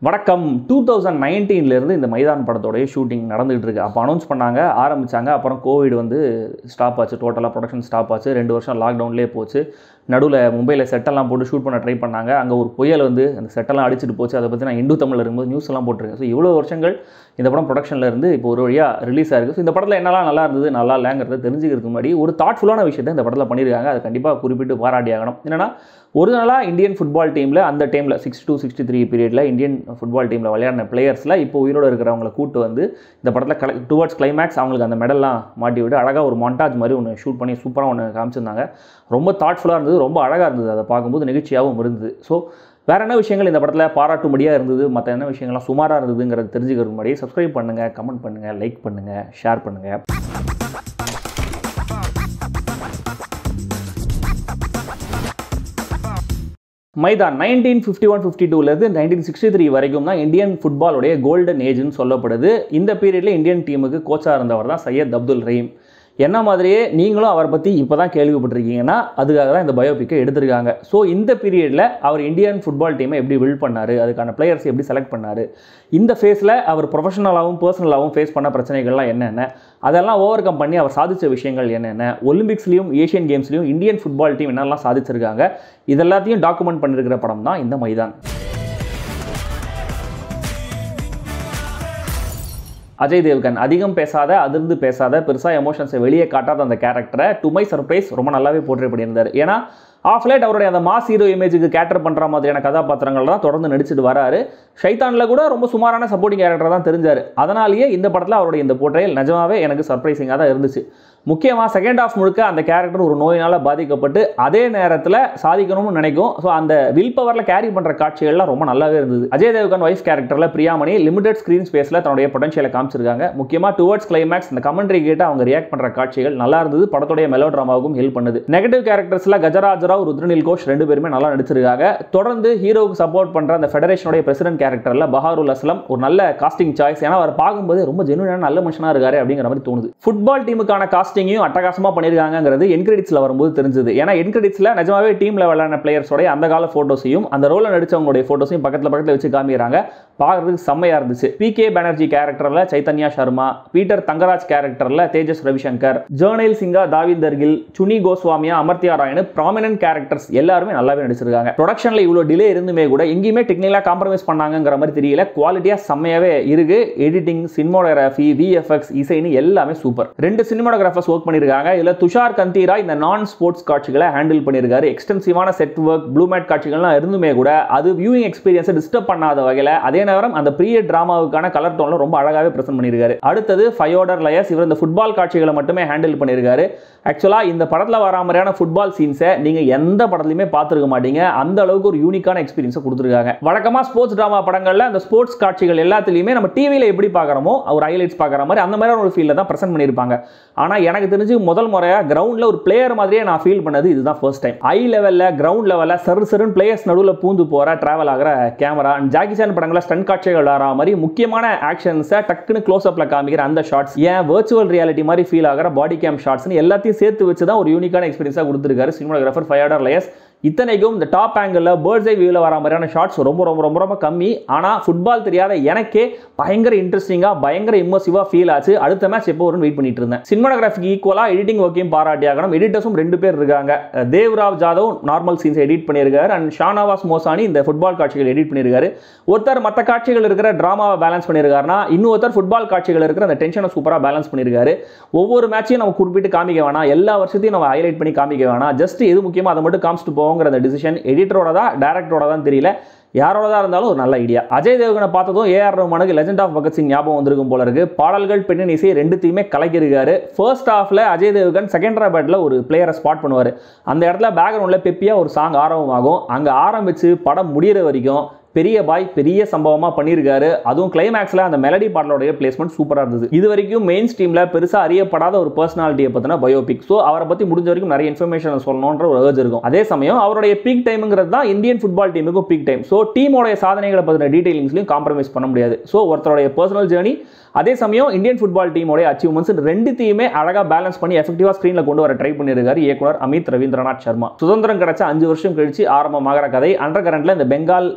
வணக்கம் two thousand நைன்டீன்லேருந்து இந்த மைதான் படத்தோடைய ஷூட்டிங் நடந்துகிட்டு இருக்கு அப்போ அனௌன்ஸ் பண்ணாங்க ஆரம்பித்தாங்க அப்புறம் கோவிட் வந்து ஸ்டாப் ஆச்சு டோட்டலாக ப்ரொடக்ஷன் ஸ்டாப் ஆச்சு ரெண்டு வருஷம் லாக்டவுன்லேயே போச்சு நடுவில் மும்பையில் செட்டெல்லாம் போட்டு ஷூட் பண்ண ட்ரை பண்ணாங்க அங்கே ஒரு புயல் வந்து அந்த செட்டெல்லாம் அடிச்சிட்டு போச்சு அதை பற்றி நான் இந்து தமிழில் இருக்கும்போது நியூஸ் எல்லாம் போட்டிருக்கேன் ஸோ இவ்வளோ வருஷங்கள் இந்த படம் ப்ரொடக்ஷனில் இருந்து இப்போ ஒரு வழியாக ரிலீஸ் ஆயிருக்கு ஸோ இந்த படத்தில் என்னெல்லாம் நல்லா இருந்தது நல்லா இல்லைங்கிறத தெரிஞ்சுக்கிறதுக்கு முன்னாடி ஒரு தாட்ஃபுல்லான விஷயத்தை இந்த படத்தில் பண்ணியிருக்காங்க அதை கண்டிப்பாக குறிப்பிட்டு பாராட்டி ஆகணும் என்னன்னா ஒரிஜினலாக இந்தியன் ஃபுட்பால் டீமில் அந்த டைமில் சிக்ஸ் டூ சிக்ஸ்டி த்ரீ பீரியடில் இந்தியன் ஃபுட்பால் டீமில் விளையாடின பிளேயர்ஸில் இப்போ உயிரோடு இருக்கிறவங்கள கூட்டு வந்து இந்த படத்தில் கலை டுவர்ட்ஸ் கிளைமேக்ஸ் அவங்களுக்கு அந்த மெடல்லாம் மாட்டி விட்டு அழகாக ஒரு மொண்டாஜ் மாதிரி ஒன்று ஷூட் பண்ணி சூப்பராக ஒன்று காமிச்சிருந்தாங்க ரொம்ப தாட்ஃபுல்லாக இருந்தது ரொம்ப அழகாக இருந்தது அதை பார்க்கும்போது நிகழ்ச்சியாகவும் இருந்தது ஸோ வேற என்ன விஷயங்கள் இந்த படத்தில் பாராட்டும்படியாக இருந்தது மற்ற என்ன விஷயங்கள்லாம் சுமாராக இருந்ததுங்கிறது தெரிஞ்சுக்கிறது முன்னாடி சப்ஸ்கிரைப் பண்ணுங்கள் கமெண்ட் பண்ணுங்கள் லைக் பண்ணுங்கள் ஷேர் பண்ணுங்கள் Maidaan nineteen fifty one fifty டூலேருந்து நைன்டீன் சிக்ஸ்டி த்ரீ வரைக்கும் தான் இந்தியன் ஃபுட்பாலுடைய கோல்டன் ஏஜ்னு சொல்லப்படுது இந்த பீரியடில் இந்தியன் டீமுக்கு கோச்சாக இருந்தவர் தான் சையத் அப்துல் ரஹீம் என்ன மாதிரியே நீங்களும் அவரை பற்றி இப்போ தான் கேள்விப்பட்டிருக்கீங்கன்னா அதுக்காக தான் இந்த பயோபிக்கை எடுத்திருக்காங்க ஸோ இந்த பீரியடில் அவர் இந்தியன் ஃபுட்பால் டீமை எப்படி பில்ட் பண்ணார் அதுக்கான பிளேயர்ஸ் எப்படி செலக்ட் பண்ணார் இந்த ஃபேஸில் அவர் ப்ரொஃபஷனலாகவும் பர்சனலாகவும் ஃபேஸ் பண்ண பிரச்சனைகள்லாம் என்னென்ன அதெல்லாம் ஓவர் கம் பண்ணி அவர் சாதித்த விஷயங்கள் என்னென்ன ஒலிம்பிக்ஸ்லையும் ஏஷியன் கேம்ஸ்லையும் இந்தியன் ஃபுட்பால் டீம் என்னெல்லாம் சாதிச்சிருக்காங்க இதெல்லாத்தையும் டாக்குமெண்ட் பண்ணியிருக்கிற படம் தான் இந்த மைதான் அஜய் தேவ்கன் அதிகம் பேசாத அதிர்ந்து பேசாத பெருசாக எமோஷன்ஸை வெளியே காட்டாத அந்த கேரக்டரை டு மை சர்ப்ரைஸ் ரொம்ப நல்லாவே போர்ட்ரே பண்ணியிருந்தார் ஏன்னா ஆஃப் லேட் அவருடைய அந்த மாஸ் ஹீரோ இமேஜுக்கு கேட்டர் பண்ணுற மாதிரியான கதாபாத்திரங்கள் தான் தொடர்ந்து நடிச்சிட்டு வராரு ஷைத்தானில் கூட ரொம்ப சுமாரான சப்போர்ட்டிங் கேரக்டர் தான் தெரிஞ்சார் அதனாலேயே இந்த படத்தில் அவருடைய இந்த போர்ட்ரேல் நிஜமாவே எனக்கு சர்ப்ரைசிங்காக தான் இருந்துச்சு முக்கியமாக செகண்ட் ஆஃப் முழுக்க அந்த கேரக்டர் ஒரு நோயினால் பாதிக்கப்பட்டு அதே நேரத்தில் சாதிக்கணும்னு நினைக்கும் ஸோ அந்த வில் பவரில் கேரி பண்ணுற காட்சிகள்லாம் ரொம்ப நல்லாவே இருந்தது அஜய் தேவ்கன் ஒய்ஃப் கேரக்டரில் பிரியாமணி லிமிடெட் ஸ்க்ரீன் ஸ்பேஸில் தன்னுடைய பொட்டன்ஷியலை காமிச்சிருக்காங்க முக்கியமாக டுவர்ட்ஸ் கிளைமேக்ஸ் இந்த கமெண்ட்ரி கேட்டு அவங்க ரியாக்ட் பண்ணுற காட்சிகள் நல்லா இருந்தது படத்துடைய மெலோ ட்ராமாவுக்கும் ஹெல்ப் பண்ணுது நெகட்டிவ் கேரக்டர்ஸில் கஜராஜ் ராவ் ருத்ரனில் கோஷ் ரெண்டு பேருமே நல்லா நடிச்சிருக்காங்க தொடர்ந்து ஹீரோவுக்கு சப்போர்ட் பண்ணுற அந்த ஃபெடரேஷனுடைய பிரசிடென்ட் கேரக்டரில் பஹாருல் அஸ்லம் ஒரு நல்ல காஸ்டிங் சாய்ஸ் ஏன்னா அவர் பார்க்கும்போது ரொம்ப ஜெனுவனான நல்ல மனுஷனாக இருக்காரு அப்படிங்கிற மாதிரி தோணுது ஃபுட்பால் டீமுக்கான காஸ்டிங்கையும் அட்டகாசமாக பண்ணியிருக்காங்கிறது என்கிரெடிட்ஸில் வரும்போது தெரிஞ்சது ஏன்னா என்கிரெடிட்ஸில் நிஜமாவே டீமில் விளையாடின பிளேயர்ஸோடைய அந்த கால ஃபோட்டோஸையும் அந்த ரோலில் நடிச்சவங்களுடைய ஃபோட்டோஸையும் பக்கத்தில் பக்கத்தில் வச்சு காமிக்கிறாங்க பார்க்கறதுக்கு செம்மையாக இருந்துச்சு பி கே பானர்ஜி கேரக்டரில் சைத்தன்யா சர்மா பீட்டர் தங்கராஜ் கேரக்டரில் தேஜஸ் ரவிசங்கர் ஜேர்னல் சிங்கா தாவிந்தர் கில் சுனி கோஸ்வாமியா அமர்த்தியா ராயனு ப்ராமினன்ட் கேரக்டர்ஸ் எல்லாருமே நல்லாவே நடிச்சிருக்காங்க ப்ரொடக்ஷனில் இவ்வளோ டிலே இருந்துமே கூட எங்கேயுமே டெக்னிக்கலாக காம்ப்ரமைஸ் பண்ணாங்கிற மாதிரி தெரியல குவாலிட்டியாக செம்மையாகவே இருக்கு எடிட்டிங் சினிமோகிராஃபி விஎஃப்எக்ஸ் இசைன்னு எல்லாமே சூப்பர் ரெண்டு சினிமோகிராஃபர்ஸ் ஒர்க் பண்ணியிருக்காங்க இதில் துஷார் கந்தீரா இந்த நான் ஸ்போர்ட்ஸ் காட்சிகளை ஹேண்டில் பண்ணியிருக்காரு எக்ஸ்டென்சிவான செட் ஒர்க் ப்ளூ மேட் காட்சிகள்லாம் இருந்துமே கூட அது வியூவிங் எக்ஸ்பீரியன்ஸை டிஸ்டர்ப் பண்ணாத வகையில் அதே நேரம் அந்த ப்ரீய டிராமாவுக்கான கலர் டோனில் ரொம்ப அழகாகவே பிரசன்ட் பண்ணியிருக்காரு அடுத்தது ஃபயோடர் லயஸ் இவர் இந்த ஃபுட்பால் காட்சிகளை மட்டுமே ஹேண்டில் பண்ணியிருக்காரு ஆக்சுவலாக இந்த படத்தில் வர மாதிரியான ஃபுட்பால் சீன்ஸை நீங்கள் எந்த படத்துலையுமே பார்த்துருக்க மாட்டீங்க அந்த அளவுக்கு ஒரு யூனிக்கான எக்ஸ்பீரியன்ஸை கொடுத்துருக்காங்க வழக்கமாக ஸ்போர்ட்ஸ் ட்ராமா படங்களில் அந்த ஸ்போர்ட்ஸ் காட்சிகள் எல்லாத்துலேயுமே நம்ம டிவியில் எப்படி பார்க்குறோமோ ஒரு ஹைலைட்ஸ் பார்க்குற மாதிரி அந்த மாதிரி ஒரு ஃபீலில் தான் ப்ரெசென்ட் பண்ணியிருப்பாங்க ஆனால் எனக்கு தெரிஞ்சு முதல் முறையாக கிரவுண்டில் ஒரு பிளேயர் மாதிரியே நான் ஃபீல் பண்ணது இதுதான் ஃபர்ஸ்ட் டைம் ஐ லெவலில் கிரவுண்ட் லெவலில் சரு சருன்னு பிளேயர்ஸ் நடுவில் பூந்து போகிற ட்ராவல் ஆகிற கேமரா அண்ட் ஜாக்கி சான் படங்களில் ஸ்டன் காட்சிகள் வர மாதிரி முக்கியமான ஆக்ஷன்ஸை டக்குன்னு க்ளோஸ் அப்பில் காமிக்கிற அந்த ஷாட்ஸ் ஏன் வர்ச்சுவல் ரியாலிட்டி மாதிரி ஃபீல் ஆகிற பாடி கேம் ஷாட்ஸ்னு எல்லாத்தையும் சேர்த்து வச்சு தான் ஒரு யூனிக்கான எக்ஸ்பீரியன்ஸாக கொடுத்துருக்காரு சினிமாகிராஃபர் ஃபயர்டர் லயஸ் இத்தனைக்கும் இந்த டாப் ஆங்கிளில் பேர்ட்ஸ் ஐ வியூவில் வர மாதிரியான ஷாட்ஸ் ரொம்ப ரொம்ப ரொம்ப ரொம்ப கம்மி ஆனால் ஃபுட்பால் தெரியாத எனக்கே பயங்கர இன்ட்ரெஸ்டிங்காக பயங்கர இம்மர்சிவாக ஃபீல் ஆச்சு அடுத்த மேட்ச் எப்போ வரும்னு வெயிட் பண்ணிட்டு இருந்தேன் சினிமாகிராஃபிக்கு ஈக்குவலாக எடிட்டிங் ஒர்க்கையும் பாராட்டியாகணும் எடிட்டர்ஸும் ரெண்டு பேர் இருக்காங்க Devrao Jadhav normal scenes edit பண்ணியிருக்காரு அண்ட் ஷானவாஸ் மோசானி இந்த ஃபுட்பால் காட்சிகள் எடிட் பண்ணியிருக்காரு ஒருத்தர் மற்ற காட்சிகள் இருக்கிற ட்ராமாவை பேலன்ஸ் பண்ணியிருக்காருனா இன்னொருத்தர் ஃபுட்பால் காட்சிகள் இருக்கிற அந்த டென்ஷனை சூப்பராக பேலன்ஸ் பண்ணியிருக்காரு ஒவ்வொரு மேட்சையும் நம்ம குறிப்பிட்டு காமிக்க வேணாம் எல்லா வருஷத்தையும் நம்ம ஹைலைட் பண்ணி காமிக்க வேணாம் ஜஸ்ட் எது முக்கியமாக அதை மட்டும் காமிச்சிட்டு போவோங்கிற அந்த டிசிஷன் எடிட்டரோட தான் டேரக்டரோட தான் தெரியல யாரோட தான் இருந்தாலும் ஒரு நல்ல ஐடியா அஜய் தேவ்கனை பார்த்ததும் ஏஆர் ரஹ்மானுக்கு லெஜெண்ட் ஆஃப் பகத் சிங் ஞாபகம் வந்திருக்கும் போல இருக்கு பாடல்கள் பெண்ணின் இசை ரெண்டுத்தையுமே கலக்கியிருக்காரு ஃபர்ஸ்ட் ஹாஃப்ல அஜய் தேவ்கன் செகண்ட் ராபேட்டில் ஒரு பிளேயரை ஸ்பாட் பண்ணுவார் அந்த இடத்துல பேக்ரவுண்டில் பெப்பியாக ஒரு சாங் ஆரம்பமாகும் அங்கே ஆரம்பித்து படம் முடிகிற வரைக்கும் பெரிய பாய் பெரிய சம்பவமாக பண்ணியிருக்காரு அதுவும் கிளைமேக்ஸில் அந்த மெலடி பாடலோடைய பிளேஸ்மெண்ட் சூப்பராக இருந்தது இது வரைக்கும் மெயின் ஸ்ட்ரீமில் பெருசாக அறியப்படாத ஒரு பர்சனாலிட்டியை பற்றின பயோபிக் ஸோ அவரை பற்றி முடிஞ்ச வரைக்கும் நிறைய இன்ஃபர்மேஷன் சொல்லணுன்ற ஒரு ஏர்ஜ் இருக்கும் அதே சமயம் அவருடைய பீக் டைம்ங்கிறது தான் இந்தியன் ஃபுட்பால் டீமுக்கும் பீக் டைம் ஸோ டீமோடைய சாதனைகளை பற்றின டீடைலிங்ஸ்லையும் காம்ப்ரமைஸ் பண்ண முடியாது ஸோ ஒருத்தருடைய பர்சனல் ஜேர்னி அதே சமயம் இந்தியன் ஃபுட்பால் டீமோடைய அச்சீவ்மெண்ட்ஸ் ரெண்டுத்தையுமே அழகாக பேலன்ஸ் பண்ணி எஃபெக்டிவாக ஸ்க்ரீனில் கொண்டு வர ட்ரை பண்ணியிருக்காரு இயக்குனர் அமித் ரவீந்திரநாத் சர்மா சுதந்திரம் கிடைச்ச அஞ்சு வருஷம் கழிச்சு ஆரம்பமாகிற கதை அண்டர் கரண்ட்ல இந்த பெங்கால் ஹைதராபாத்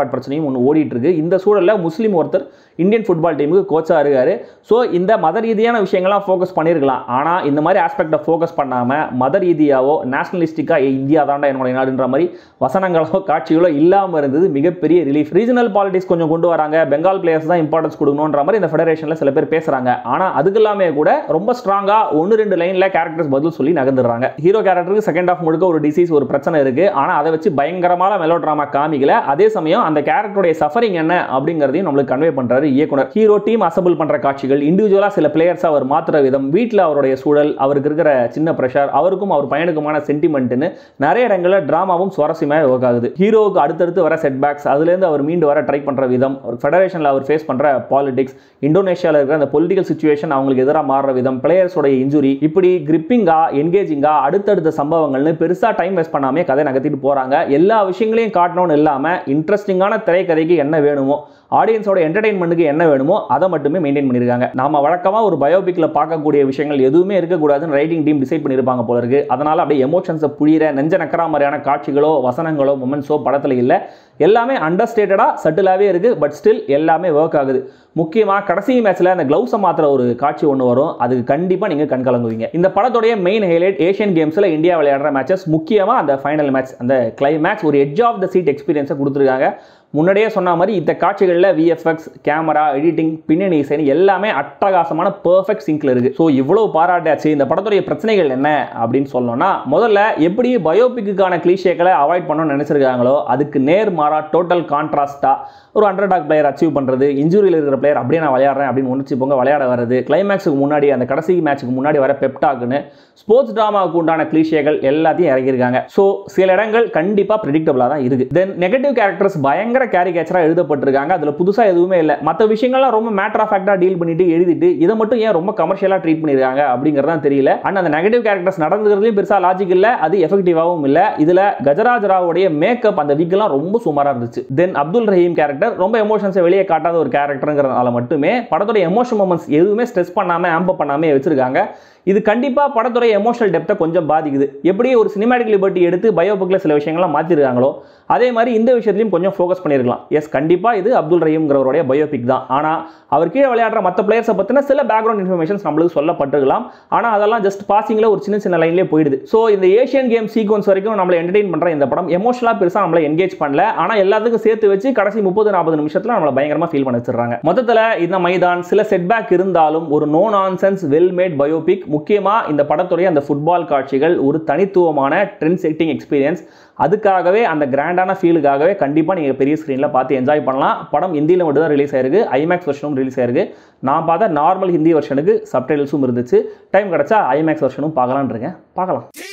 கார்டு பிரச்சனையும் ஒன்று ஓடிட்டு இருக்கு இந்த சூழலில் முஸ்லீம் ஒருத்தர் இந்தியன் ஃபுட்பால் டீமுக்கு கோச்சாக இருக்காரு ஸோ இந்த மத ரீதியான விஷயங்கள்லாம் ஃபோக்கஸ் பண்ணியிருக்கலாம் ஆனால் இந்த மாதிரி ஆஸ்பெக்டை ஃபோக்கஸ் பண்ணாமல் மத ரீதியாவோ நேஷனலிஸ்டிக்காக இந்தியா தாண்டா என்னுடைய நாடுன்ற மாதிரி வசனங்களோ காட்சிகளோ இல்லாமல் இருந்தது மிகப்பெரிய ரிலீஃப் ரீஜனல் பாலிடிக்ஸ் கொஞ்சம் கொண்டு வராங்க பெங்கால் பிளேயர்ஸ் தான் இம்பார்ட்டன்ஸ் கொடுக்கணுன்ற மாதிரி இந்த ஃபெடரேஷனில் சில பேர் பேசுகிறாங்க ஆனால் அதுக்கு எல்லாமே கூட ரொம்ப ஸ்ட்ராங்காக ஒன்று ரெண்டு லைனில் கேரக்டர்ஸ் பதில் சொல்லி நகர்ந்துடுறாங்க ஹீரோ கேரக்டருக்கு செகண்ட் ஆஃப் முழுக்க ஒரு டிசீஸ் ஒரு பிரச்சனை இருக்குது ஆனால் அதை வச்சு பயங்கரமான மெலோ ட்ராமா காமிக்கல அதே சமயம் அந்த கேரக்டருடைய சஃபரிங் என்ன அப்படிங்கிறதையும் நம்மளுக்கு கன்வே பண்ணுறாரு இயக்குனர் ஹீரோ டீம் அசம்பிள் பண்ணுற காட்சிகள் இண்டிவிஜுவலாக சில பிளேயர்ஸ் அவர் மாற்றுற விதம் வீட்டில் அவருடைய சூழல் அவருக்கு இருக்கிற சின்ன ப்ரெஷர் அவருக்கும் அவர் பையனுக்குமான சென்டிமெண்ட்னு நிறைய இடங்களில் ட்ராமாவும் சுவாரஸ்யமாக ஒர்க் ஆகுது ஹீரோவுக்கு அடுத்தடுத்து வர செட்பேக்ஸ் அதுலேருந்து அவர் மீண்டு வர ட்ரை பண்ணுற விதம் ஒரு ஃபெடரேஷனில் அவர் ஃபேஸ் பண்ணுற பாலிடிக்ஸ் இந்தோனேஷியாவில் இருக்கிற அந்த பொலிட்டிக்கல் சுச்சுவேஷன் அவங்களுக்கு எதிராக மாறுற விதம் பிளேயர்ஸோடைய இன்ஜுரி இப்படி கிரிப்பிங்கா என்கேஜிங்கா அடுத்தடுத்த சம்பவங்கள்னு பெருசாக டைம் வேஸ்ட் பண்ணாமே கதை நகர்த்திட்டு போகிறாங்க எல்லா விஷயங்களையும் காட்டணும்னு இல்லாமல் இன்ட்ரெஸ்டிங்கான திரைக்கதைக்கு என்ன வேணுமோ ஆடியன்ஸோட என்டர்டைன்மெண்ட்டுக்கு என்ன வேணுமோ அதை மட்டுமே மெயின்டைன் பண்ணியிருக்காங்க நாம வழக்கமாக ஒரு பயோபிக்கில் பார்க்கக்கூடிய விஷயங்கள் எதுவுமே இருக்கக்கூடாதுன்னு ரைட்டிங் டீம் டிசைட் பண்ணியிருப்பாங்க போல இருக்கு அதனால அப்படியே எமோஷன்ஸை புரியிற நெஞ்ச நக்கரா மாதிரியான காட்சிகளோ வசனங்களோ மொமெண்ட்ஸோ படத்தில் இல்லை எல்லாமே அண்டர்ஸ்டேட்டடாக சட்டிலாகவே இருக்குது பட் ஸ்டில் எல்லாமே ஒர்க் ஆகுது முக்கியமாக கடைசி மேட்ச்சில் அந்த க்ளவுஸை மாத்திர ஒரு காட்சி ஒன்று வரும் அதுக்கு கண்டிப்பாக நீங்கள் கண் கலங்குவீங்க இந்த படத்துடைய மெயின் ஹைலைட் ஏஷியன் கேம்ஸில் இந்தியா விளையாடுற மேட்சஸ் முக்கியமாக அந்த ஃபைனல் மேட்ச் அந்த கிளைமேக்ஸ் ஒரு எட்ஜ் ஆஃப் த சீட் எக்ஸ்பீரியன்ஸை கொடுத்துருக்காங்க முன்னாடியே சொன்ன மாதிரி இந்த காட்சிகளில் விஎஃப்எக்ஸ் கேமரா எடிட்டிங் பின்னணி இசைன்னு எல்லாமே அட்டகாசமான பெர்ஃபெக்ட் சிங்கில் இருக்குது ஸோ இவ்வளோ பாராட்டாச்சு இந்த படத்துடைய பிரச்சனைகள் என்ன அப்படின்னு சொல்லணும்னா முதல்ல எப்படி பயோபிக்குக்கான கிளீஷேக்களை அவாய்ட் பண்ணணும்னு நினச்சிருக்காங்களோ அதுக்கு நேர் மாறா டோட்டல் கான்ட்ராஸ்ட்டாக ஒரு அண்டர் டாக் பிளேயர் அச்சீவ் பண்ணுறது இன்ஜுரியில் இருக்கிற பிளேயர் அப்படியே நான் விளையாடுறேன் அப்படின்னு உணர்ச்சி போங்க விளையாட வர்றது கிளைமேக்ஸுக்கு முன்னாடி அந்த கடைசி மேட்ச்சுக்கு முன்னாடி வர பெப்டாக்னு ஸ்போர்ட்ஸ் ட்ராமாவுக்கு உண்டான கிளீஷேகள் எல்லாத்தையும் இறக்கியிருக்காங்க ஸோ சில இடங்கள் கண்டிப்பாக ப்ரிடிக்டபிளாக தான் இருக்குது தென் நெகட்டிவ் கேரக்டர்ஸ் பயங்கர கேரிகேச்சராக எழுதப்பட்டிருக்காங்க அதில் புதுசாக எதுவுமே இல்லை மற்ற விஷயங்கள்லாம் ரொம்ப மேட்டர் ஆஃப் ஃபேக்டாக டீல் பண்ணிட்டு எழுதிட்டு இதை மட்டும் ஏன் ரொம்ப கமர்ஷியலாக ட்ரீட் பண்ணியிருக்காங்க அப்படிங்கிறதான் தெரியல அண்ட் அந்த நெகட்டிவ் கேரக்டர்ஸ் நடந்துக்கிறதுலையும் பெருசாக லாஜிக் இல்லை அது எஃபெக்டிவாகவும் இல்லை இதில் கஜராஜ் ராவுடைய மேக்கப் அந்த விக்லாம் ரொம்ப சுமாராக இருந்துச்சு தென் அப்துல் ரஹீம் கேரக்டர் ரொம்ப எமோஷன்ஸை வெளியே காட்டாத ஒரு கேரக்டருங்கிறதுனால மட்டுமே படத்தோட எமோஷன் மூமெண்ட்ஸ் எதுவுமே ஸ்ட்ரெஸ் பண்ணாமல் ஆம்ப பண்ணாமல் வச்சிருக்காங்க இது கண்டிப்பாக படத்துடைய எமோஷனல் டெப்த்தை கொஞ்சம் பாதிக்குது எப்படி ஒரு சினிமாட்டிக் லிபர்ட்டி எடுத்து பயோபிக்கில் சில விஷயங்கள்லாம் மாற்றிருக்காங்களோ அதே மாதிரி இந்த விஷயத்துலையும் கொஞ்சம் ஃபோக்கஸ் பண்ணியிருக்கலாம் எஸ் கண்டிப்பாக இது அப்துல் ரஹீம்ங்கிறவருடைய பயோபிக் தான் ஆனால் அவர் கீழே விளையாடுற மற்ற பிளேயர்ஸை பற்றின சில பேக்ரவுண்ட் இன்ஃபர்மேஷன்ஸ் நம்மளுக்கு சொல்லப்பட்டிருக்கலாம் ஆனால் அதெல்லாம் ஜஸ்ட் பாசிங்கில் ஒரு சின்ன சின்ன லைன்லேயே போயிடுது ஸோ இந்த ஏஷியன் கேம் சீக்வன்ஸ் வரைக்கும் நம்மளை என்டர்டெயின் பண்ணுற இந்த படம் எமோஷனலாக பெருசாக நம்மளை என்கேஜ் பண்ணல ஆனால் எல்லாத்துக்கும் சேர்த்து வச்சு கடைசி முப்பது நாற்பது நிமிஷத்தில் நம்மளை பயங்கரமாக ஃபீல் பண்ண வச்சிடுறாங்க மொத்தத்தில் இந்த மைதான் சில செட்பேக் இருந்தாலும் ஒரு no nonsense well made biopic முக்கியமாக இந்த படத்துடைய அந்த ஃபுட்பால் காட்சிகள் ஒரு தனித்துவமான ட்ரெண்ட் செட்டிங் எக்ஸ்பீரியன்ஸ் அதுக்காகவே அந்த கிராண்டான ஃபீலுக்காகவே கண்டிப்பாக நீங்கள் பெரிய ஸ்க்ரீனில் பார்த்து என்ஜாய் பண்ணலாம் படம் ஹிந்தியில் மட்டும் தான் ரிலீஸ் ஆயிருக்கு ஐமேக்ஸ் வெர்ஷனும் ரிலீஸ் ஆயிருக்கு நான் பார்த்த நார்மல் ஹிந்தி வெர்ஷனுக்கு சப்டைட்டில்ஸும் இருந்துச்சு டைம் கிடச்சா ஐமேக்ஸ் வெர்ஷனும் பார்க்கலான் இருக்கேன் பார்க்கலாம்